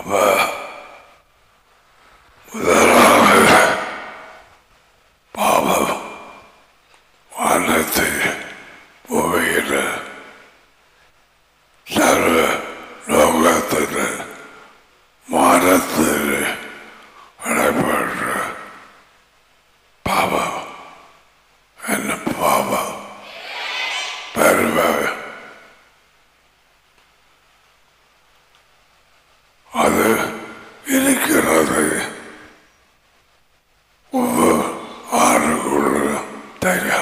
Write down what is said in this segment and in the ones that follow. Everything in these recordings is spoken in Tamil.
அப்ப முதலாக பாவம் வானத்தை புகையில சர்வ லோகத்தில் மானத்தில் நடைபெற்ற பாவம் என்ன பாவம் பெருமை அது இருக்கிறது ஒவ்வொரு ஆறுக்குள்ள தயா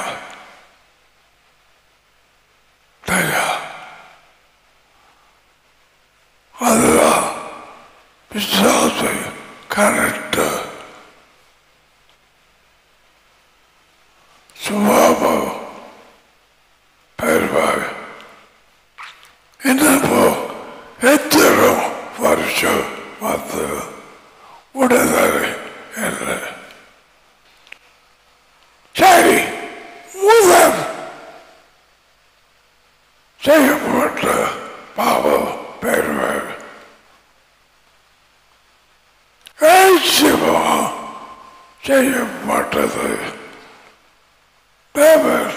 தயா அதுதான் விசுவாசை கரெக்டு சுபாவம் பெருமாள் என்னப்போ எத்தனை வருஷம் வந்து உடனே இல்லை சரி முதல் செய்யப்பட்ட பாவம் பெருமாள் சிவம் செய்யப்பட்டது தேவர்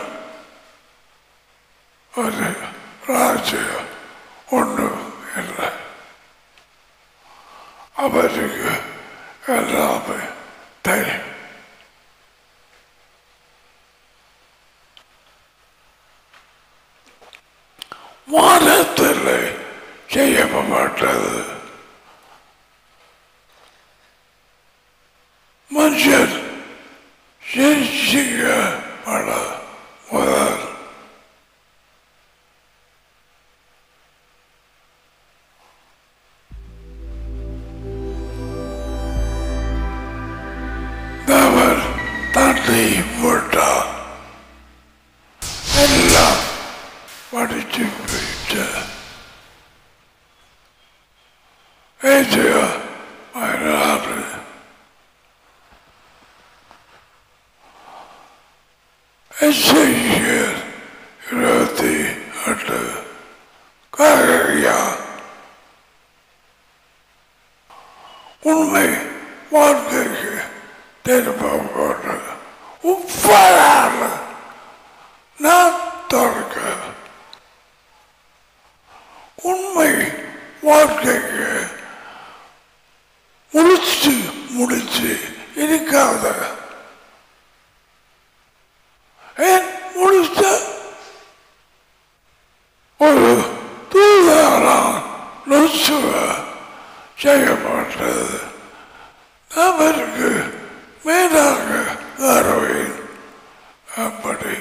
ஒரு ராஜ்யம் ஒன்றும் இல்லை அவருக்கு எல்லாமே தெரியும் வானத்தில் செய்யப்பட்டது மனுஷன் சிரிச்சிக்கப்பட முதல் அவர் தன்னை போட்டார் எல்லாம் படிச்சு போயிட்டு ஏஜியா வயநாடு எஸ்ஐயர் இருபத்தி எட்டு காரியா உண்மை வாழ்க்கைக்கு திரும்ப உப்பரான நான் தொடக்க உண்மை வாழ்க்கைக்கு முடிச்சு முடிச்சு இருக்காத ஏன் முடிச்ச ஒரு தூதாரான் நுசுவ செய்யப்பட்டது அவருக்கு மேலாக தருவேன் அப்படி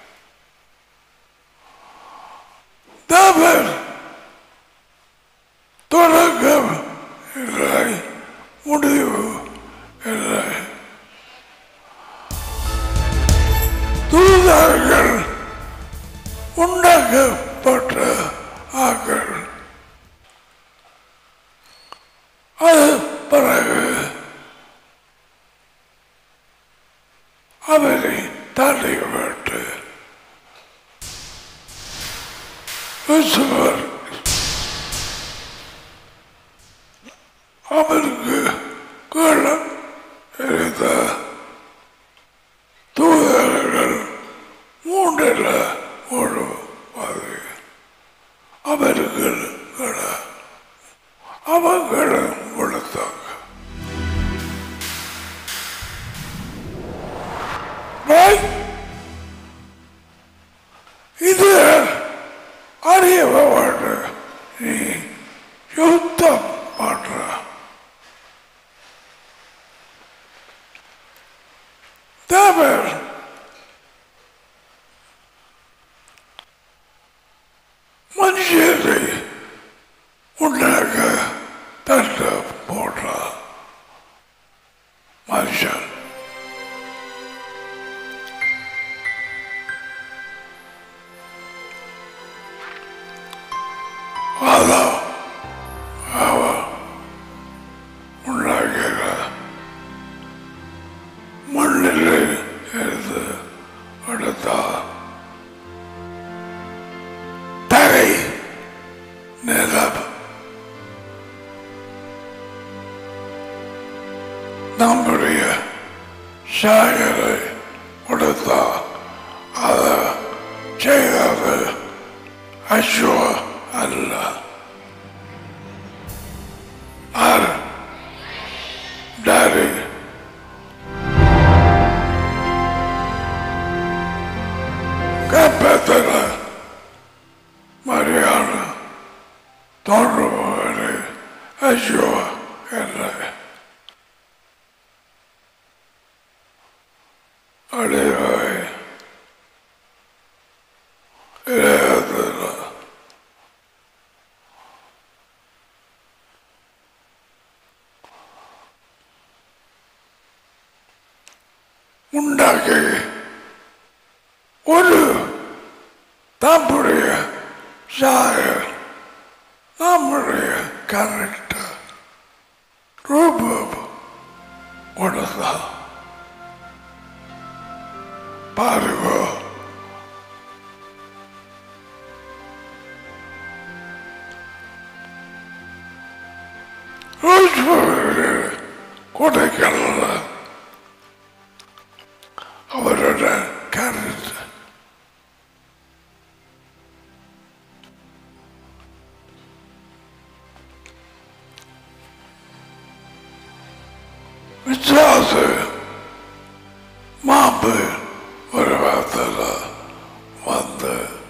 தவர் தொடக்கம் இல்லை முடிவு இல்லை தூதார்கள் உண்டாக்கப்பட்ட ஆக்கள் அது பிறகு அவரை தள்ளிவிட்டு கிறிஸ்துவர் அவருக்கு கீழே இருந்த தூதர்கள் மூன்றில் ஒரு அது அவருக்கு கீழே அவங்களும் கொடுத்தாங்க Right? இது அறியவாடு நீ யுத்தம் பண்ற தேவர் மனுஷரை உண்டாக தட்ட போடுற மனுஷன் அதான் அவன் உண்டாகிற மண்ணில் இருந்து எடுத்தா தரை நிலம் நம்முடைய சாயலை கொடுத்தா அதை செய்தது அஸ்வ அல்ல ஆர் டாரி கப்பத்தில் மரியாத தோன்றுபவரை அஸ்வ இல்லை அடைவாய் இளையதில் உண்டாக்கி ஒரு தம்முடைய சாயல் நம்முடைய கரெக்ட் ரூபம் கொடுத்தா பாருங்க கொடைக்கல்ல அவரோட கருத்து விசுவாச மாம்பு ஒரு வார்த்தையில் வந்து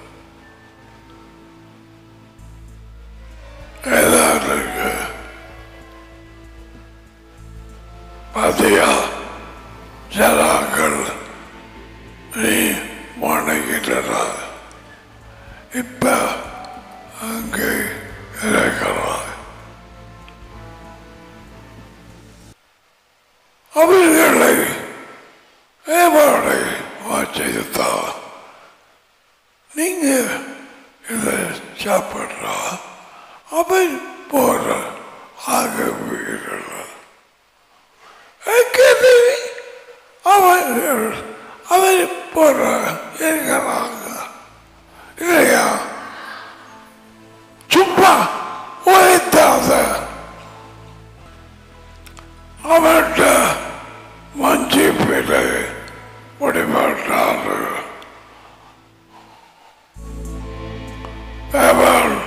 ஏதாவது பாத்தியா ஜனாக்கள் நீ வணங்கிட்டா இப்ப அங்கே இருக்கிறாய் அவர்களை ஏவாளை வாச்சித்தா நீங்க இதை சாப்பிட்றா அவன் போற ஆகவீர்கள் அவர்கள் அவன் போற இருக்கிறாங்க இல்லையா சும்மா உழைத்தாத அவன்கிட்ட மஞ்சி பிள்ளை முடிமாட்டாரு அவன்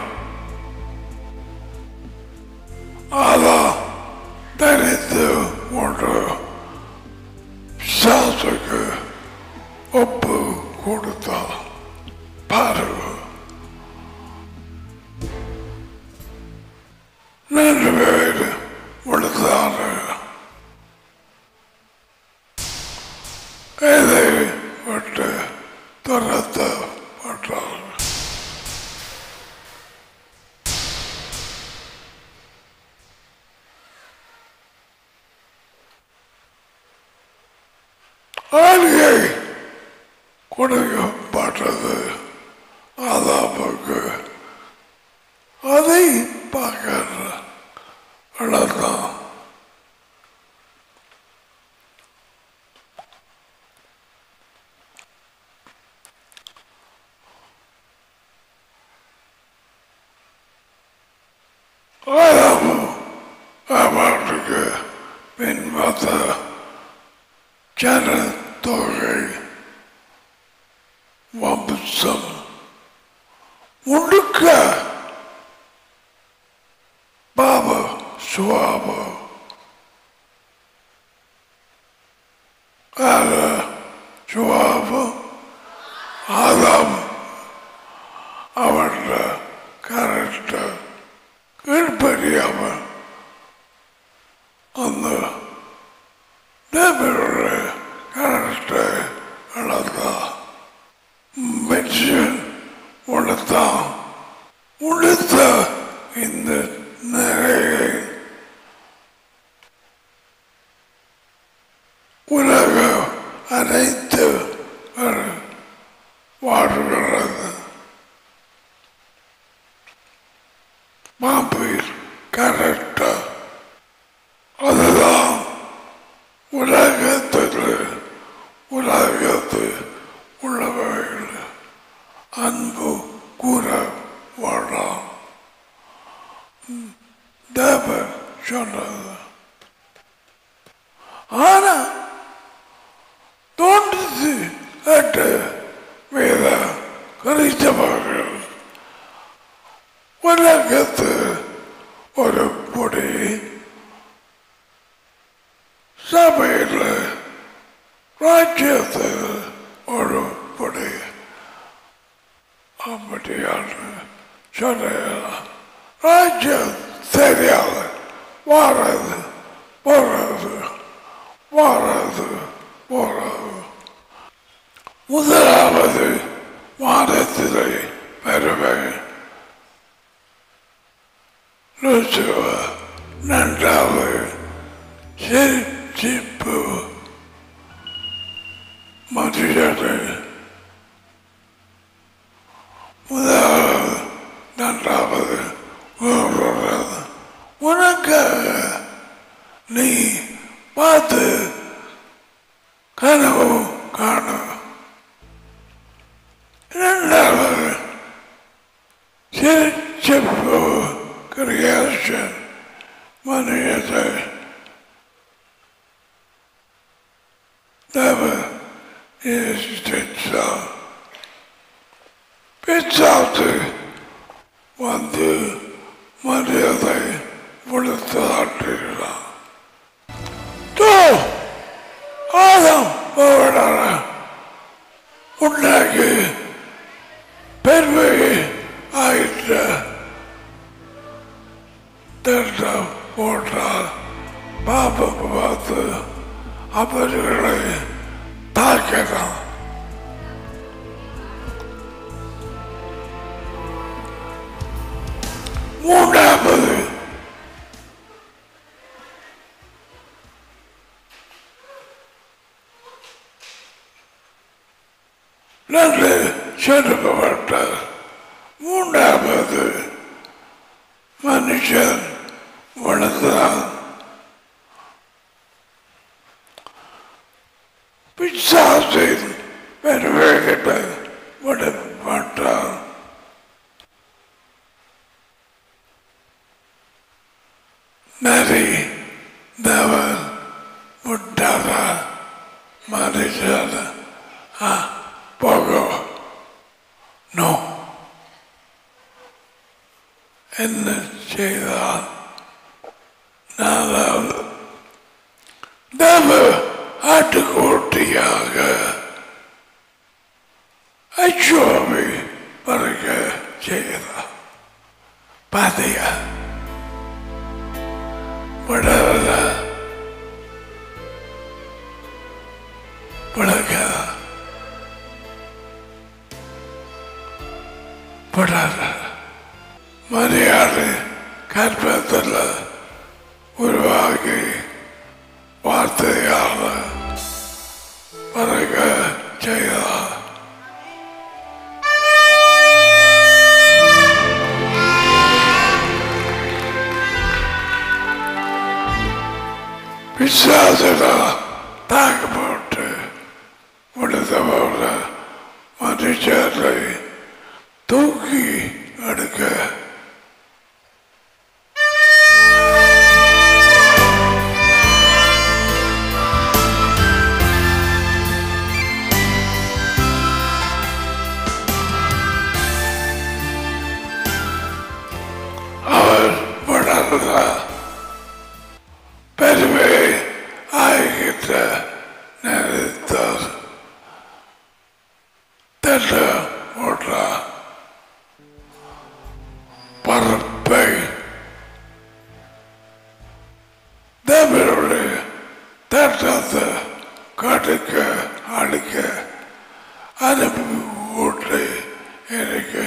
அதான் தெரிந்து கொண்டு சாசுக்கு ஒப்பு கொடுத்தான் பாருங்க ரெண்டு பேர் கொடுத்தாரு இதை விட்டு துரத்தப்பட்டார் ஆளுகை கொடுக்கப்பட்டது அதாப்புக்கு அதை பார்க்கிற இடம்தான் ஆதாமு அவருக்கு பின்பற்ற ஜனத்தொகை வம்சம் முழுக்க பாப சுவாப ஆல சுவாப ஆதாம் அவன் கரெக்ட கீழ்படியாம அந்த தேவனுடைய கரெக்டை வளர்த்தா மென்ஷன் உழைத்தான் உழைத்த இந்த நிறையை உலக அனைத்து வாழ்கிறது மாம்பீர் கரெக்டா அதுதான் உலகத்தில் உலகத்தில் உள்ளவர்கள் அன்பு கூற வாழலாம் தேவ சொன்னது ஆனா தோன்றுச்சு எட்டு வேத கிறிஸ்தவர்கள் உலகத்து ஒரு பொடி சபையில் ராஜ்யத்தில் ஒரு பொடி அப்படியான சொல்லலாம் ராஜ்யம் தெரியாது வாரது போறது வாரது போறது முதலாவது வாரத்திலே வருவேன் லூசுவர் நன்றாவது சிரிப்பு மனுஷனை முதலாவது நன்றாவது உணர்றது உனக்காக நீ பார்த்து கனவு காண இரண்டாவது சிரிப்பு கிரியேஷன் மனிதத்தை never is itself. பிச்சாத்து வந்து மரியாதை கொடுத்தாட்டுகிறான் ஆதம் போடார உண்டாக்கி பெருமை ஆயிட்ட திட்டம் போட்டால் பாப்பம் பார்த்து அவர்களை தாக்கலாம் மூன்றாவது நல்ல செலுப்பப்பட்ட மூன்றாவது மனுஷன் வளர்ந்தான் பிசாசின் பெருவேகத்தை விடப்பட்டான் நரி தேவன் விட்டாரா மனுஷன் ஆ போகும் நோ என்ன செய்தான் நாலாவது தேவ ஆட்டுக்குட்டியாக அச்சுவாமி பறக்க செய்கிறார் பாதையா படாத பழகாத படாத மரியாதை கற்பத்தில் உருவாகி வார்த்தையால் பறக்க செய்தார் பிசாசுடா தாக்கப்பட்டு முடிந்தவர்கள மனுஷரை தூக்கி எடுக்க அவர் வளர்ந்தார் பெருமை ஆகிட்ட நினைத்தார் தள்ள ஓட்டார் பரப்பை தேவனுடைய தட்டத்தை கடுக்க அடிக்க அனுப்பி ஊற்றி எனக்கு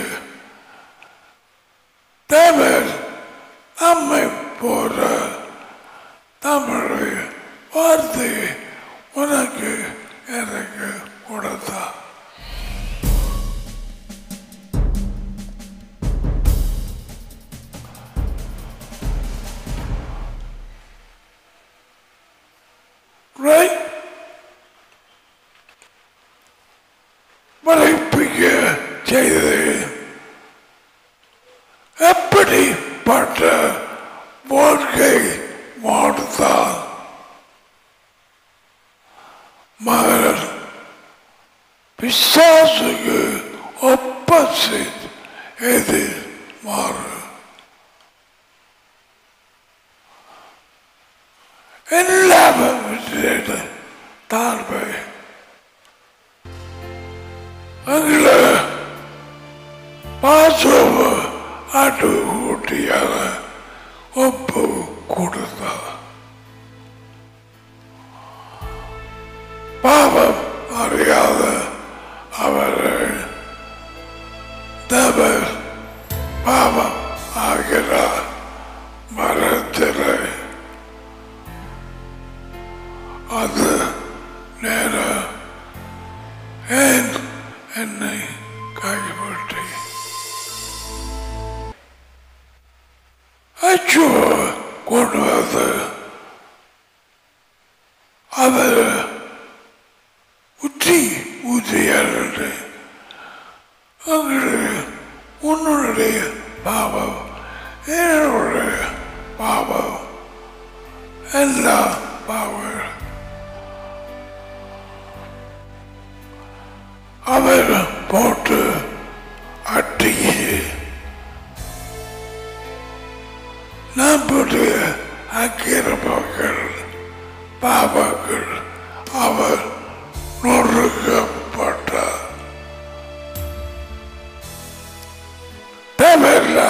தேவன் நம்மை போற தமிழை வார்த்தை உனக்கு எனக்கு கொடுத்தா Right? மறைப்பிக்க செய்தது எப்படிப்பட்ட வாழ்க்கை வாழ்ந்தால் மகன் பிசாசுக்கு ஒப்பசிட் எதிர் மாறு எல்லாமே தாழ்மை அங்கே பாசோவ ஆட்டு ஊட்டியாக ஒப்பு கொடுத்தா பாவம் அறியாத அவர்கள் தேவர் பாவம் ஆகிறார் மரத்திலே அது நேரம் ஏன் என்னை கைப்பற்றி அச்சோ கொண்டு வந்து அவர் உச்சி ஊற்றியாளர்கள் அவர்கள் உன்னுடைய பாவம் என்னுடைய பாவம் எல்லா பாவம் அவர் போட்டு அட்டிக்கு நம்முடைய அக்கிரமங்கள் பாவங்கள் அவர் நொறுக்கப்பட்டார் தேவையில்லை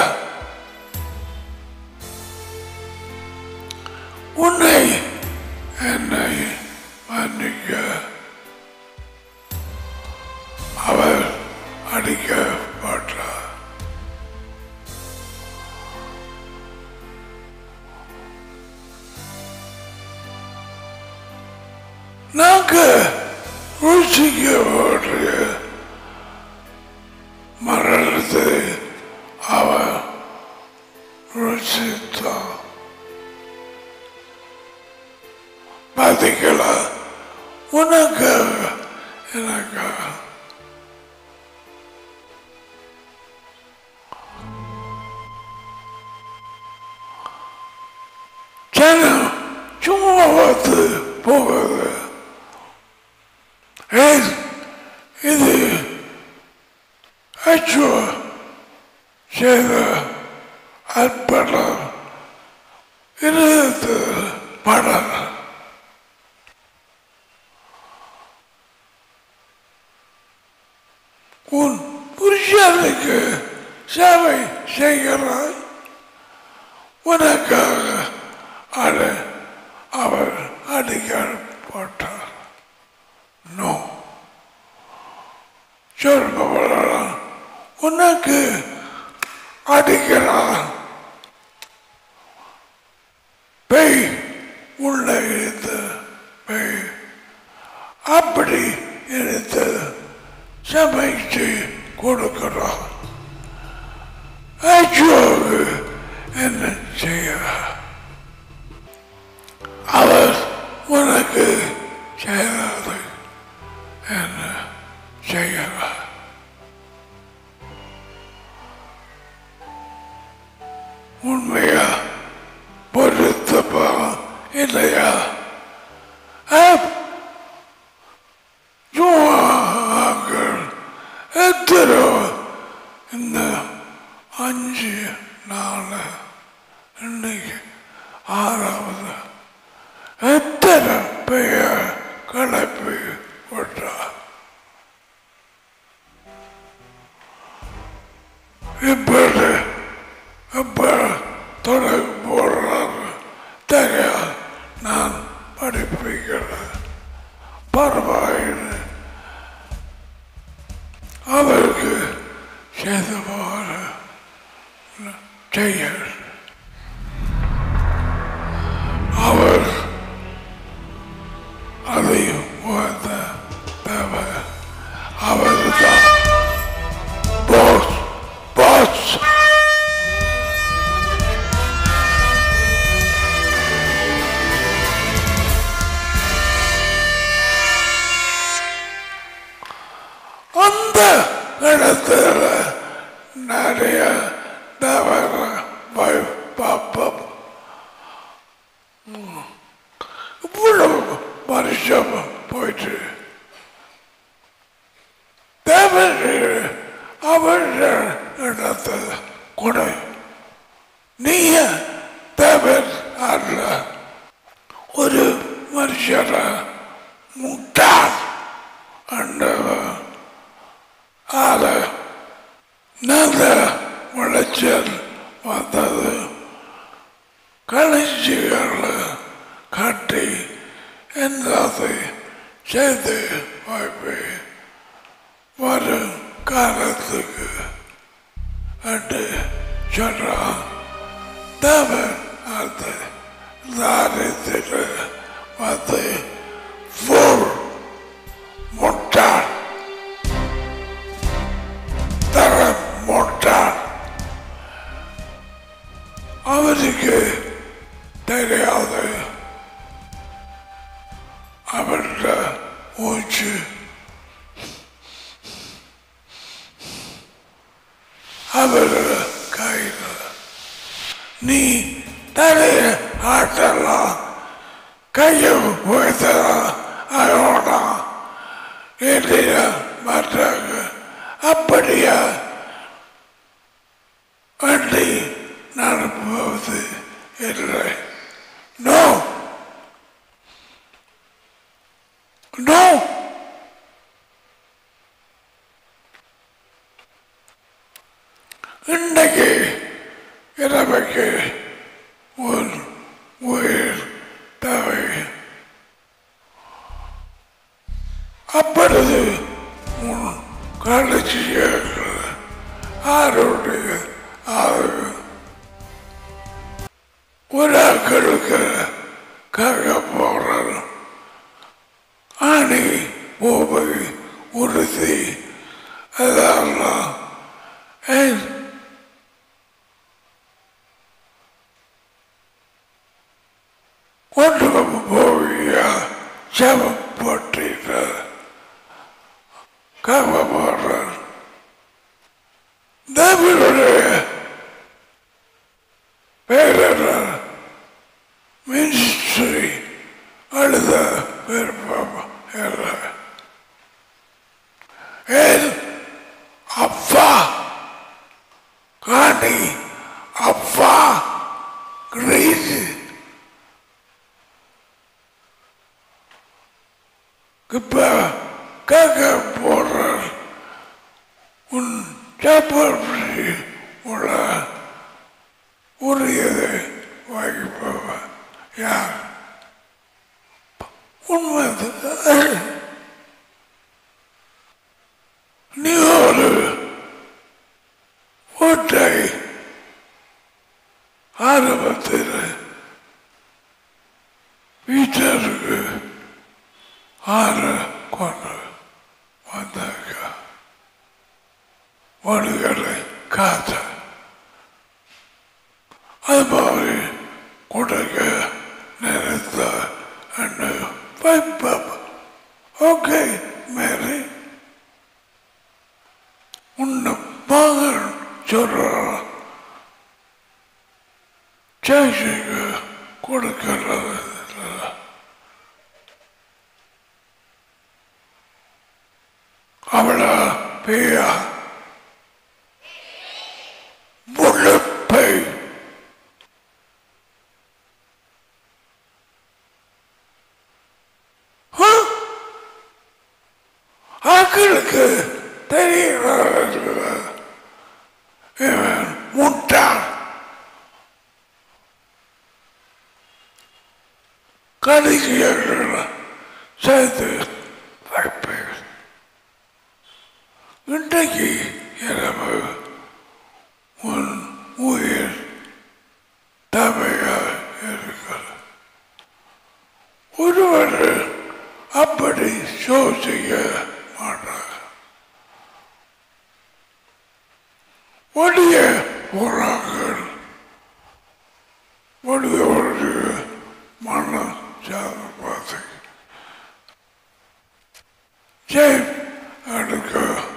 உன்னை என்னை மன்னிக்க அவர் அடிக்கப்பட்டார் நாங்க ருசிக்க வேண்டிய மரணத்தை அவர் ருசித்தான் பார்த்தீங்களா உனக்காக எனக்காக ஜனம் சும்மா பார்த்து போகாது ஏன் இது அச்சோ செய்த அற்படம் இருபது படம் உன் புருஷனுக்கு சேவை செய்கிறாய் உனக்காக அது அவர் அடிகள் போட்டார் நோ சொல்பவர்களால் உனக்கு அடிக்கிறான் பேய் உள்ள இழுத்து பேய் அப்படி இழுத்து சமைச்சு கொடுக்கிறான் அச்சோகு என்ன செய்ய அவர் உனக்கு செய்யாது என்ன செய்யலாம் உண்மையா பொருத்தப்பா இல்லையா ஆப் ஜுவாக்கள் எத்தனை இந்த அஞ்சு நாலு இன்னைக்கு ஆறாவது எத்தனை பெயர் கிளப்பி விட்டார் இப்படி எப்ப தொடர்பு போடுறாரு தெரியாது நான் படிப்பிக்கிறேன் பரவாயில்லை அவருக்கு செய்தவாறு செய்ய அவர் அதை உணர்ந்த தேவை அவர் தான் பாஸ் பாஸ் அந்த இடத்துல நிறைய தவற பய பாப்பம் இவ்வளவு வருஷம் போயிட்டு தேவர்கள் அவர்கள் இடத்தை கொடு நீய தேவன் அல்ல ஒரு மனுஷரை முட்டாள் ஆண்டவர் ஆல நல்ல விளைச்சல் வந்தது கலைஞர்களை காட்டி என்னதை செய்து வைப்பேன் வரும் காலத்துக்கு என்று சொல்றான் தேவன் அந்த தாரியத்தில் வந்து ஃபுல் முட்டாள் தர முட்டாள் அவருக்கு தெரியாது அவருடைய மூச்சு அவருடைய கையில் நீ தலைய ஆட்டலாம் கையை உயர்த்தலாம் அழகலாம் இல்லைய மாற்றாங்க அப்படியா வண்டி நடப்பது இல்லை நோ நோ இன்றைக்கு இரவைக்கு ஒரு உயிர் தேவை அப்பொழுது உன் கடைசியாக ஆருடைய ஆறு உலகளுக்கு கக போறார் ஆணி பூவை உறுதி அதெல்லாம் ஏன் கொண்டு போவியா ஜபம் போட்டிட்டு கவ போடுறார் தேவனுடைய பேரர் மினிஸ்ட்ரி அழுத விருப்பம் இல்லை ஏன் அப்பா காணி அப்பா கிரீஸ் இப்ப கேட்க போற உன் சாப்பாடு உள்ள உரியதை வாங்கிப்பவ யார் உண்மை நீ ஒரு ஒற்றை ஆரம்பத்தில் வீட்டருக்கு ஆறு கொண்டு வந்தாங்க வடுகளை காத்த அது மாதிரி கொடுக்க நினைத்த என்ன வைப்பம் ஓகே மேரி உன்னை மகன் சொல்றான் சேஷிக்கு கொடுக்கிறது இல்லை. அவளை பேயா முழுப்பை ஆக்களுக்கு தெரியாது இவன் முட்டான் கடைசியாக சேர்த்து வைப்பேன் இன்றைக்கு இரவு உன் உயிர் தமையாக இருக்கிறது ஒருவர் அப்படி சோசிக்க மாட்டார் ஒடிய போறார்கள் ஒடியோடு மன சாதபாதை ஜெயம் எடுக்க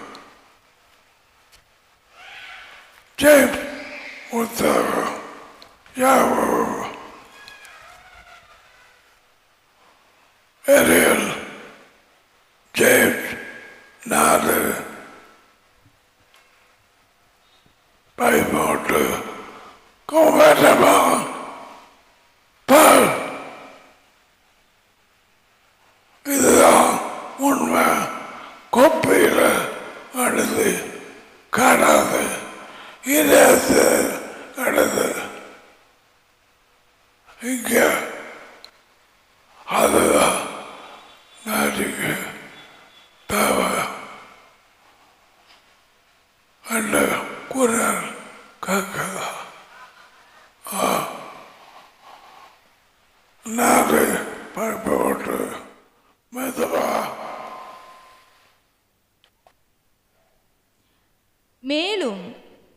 ஜெயம் உத்தவ யாவோ எரியல் இங்க அதுதான் நாட்டுக்கு தேவை அந்த குரல் கேட்குதா நாடு பைப்பை விட்டு மெதுவா மேலும்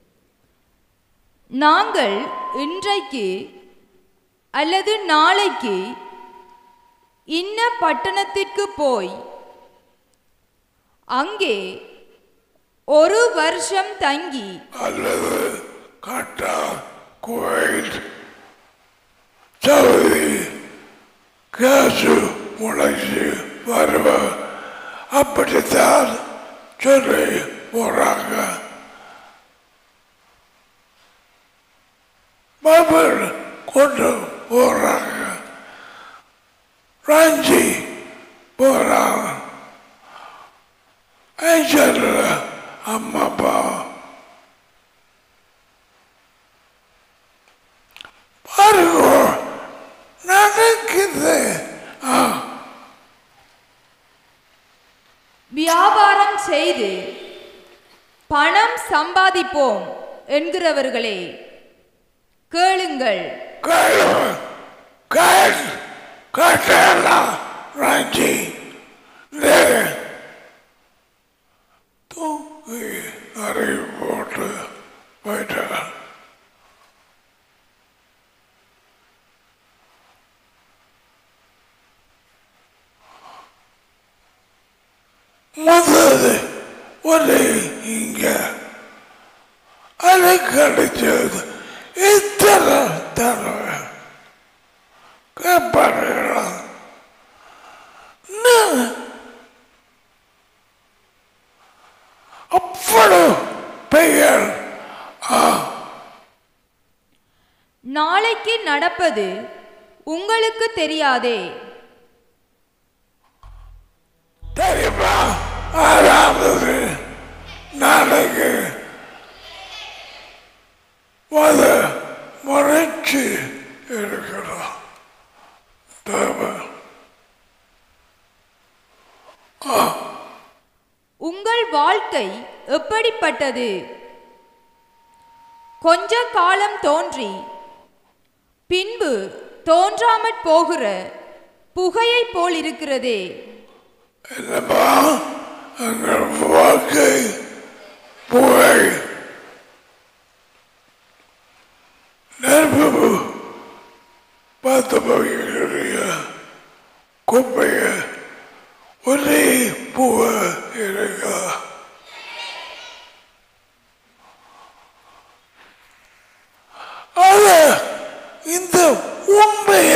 நாங்கள் இன்றைக்கு அல்லது நாளைக்கு இன்ன பட்டணத்திற்கு போய் அங்கே ஒரு வருஷம் தங்கி அல்லது காட்டா குவைட் சவுதி காசு முளைச்சு வருவ அப்படித்தான் சொல்லி போறாங்க பைபிள் கொண்டு போறாங்க ராஞ்சி போறாங்க ஏஞ்சல்ல அம்மா அப்பா பாருங்க நடக்குது ஆ வியாபாரம் செய்து பணம் சம்பாதிப்போம் என்கிறவர்களே கேளுங்கள் கேளு கேள் கேட்டலாம் ராஞ்சி தூக்கி அறிவு போட்டு போயிட்டான் முதல் ஒரு இங்க அது கிடைச்சது இத்தனை தடவை கேட்பாருங்களா அவ்வளவு பெயர் நாளைக்கு நடப்பது உங்களுக்கு தெரியாதே தெரியுமா ஆறாவது நாளைக்கு முத முறைச்சு இருக்கிறோம் தேவை உங்கள் வாழ்க்கை எப்படிப்பட்டது கொஞ்ச காலம் தோன்றி பின்பு தோன்றாமற் போகிற புகையைப் போல் இருக்கிறதே என்னப்பா எங்கள் வாழ்க்கை புகை நெருப்பு பார்த்து போகிற குப்பைய ஒரே புகை இருக்கா அது இந்த உண்மைய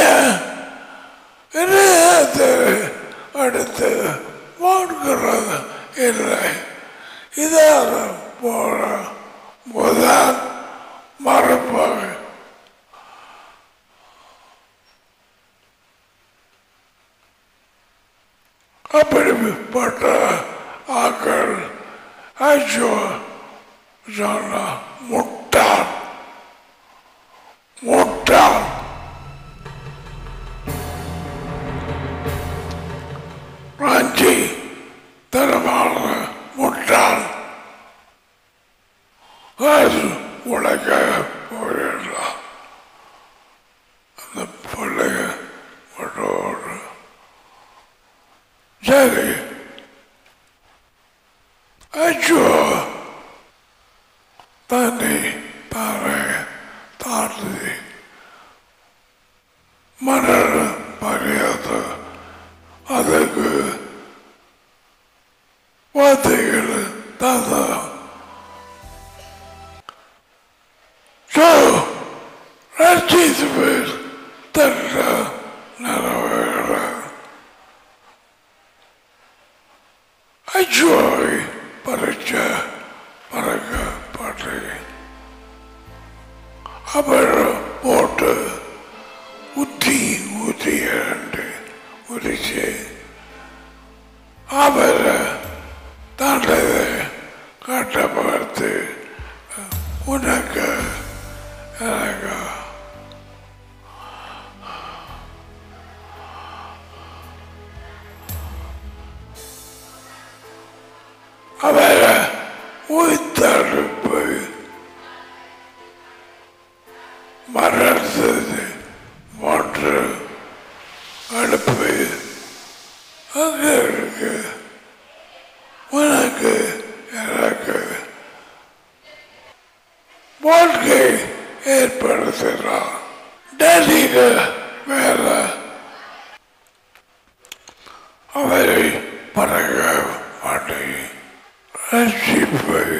இணையத்தை அடுத்து வாழ்கிறது இல்லை இதாக போற முதல் மறுப்பாக அப்படிப்பட்ட ஆக்கள் ஐயோ சொன்ன முட்டாள் முட்டாள் ராஞ்சி தரமான முட்டாள் அது உலக போயிடலாம் அந்த பிள்ளைய விட்டோடு சரி அச்சோ தண்ணி தாரை தாண்டி மணல் மரியாதை அதுக்கு வார்த்தைகள் தாத்தா ஸோ ரசித்து பேர் தட்ட நிறைவேற அஜோய் பறிச்ச பறக்கப்பட்டு அப்புறம் போட்டு ஊற்றி ஊற்றி இரண்டு உரிச்சு அவரை தாண்டதை காட்ட பார்த்து உனக்கு எனக்கு அவர உயிர்த்தடுப்பு மரணது ஒன்று அடுப்பு அங்க இருக்கு உனக்கு எனக்கு வாழ்க்கை ஏற்படுத்துகிறான் டெல்லிக்கு வேலை அவரை பழக மாட்டேன் ரட்சிப்பை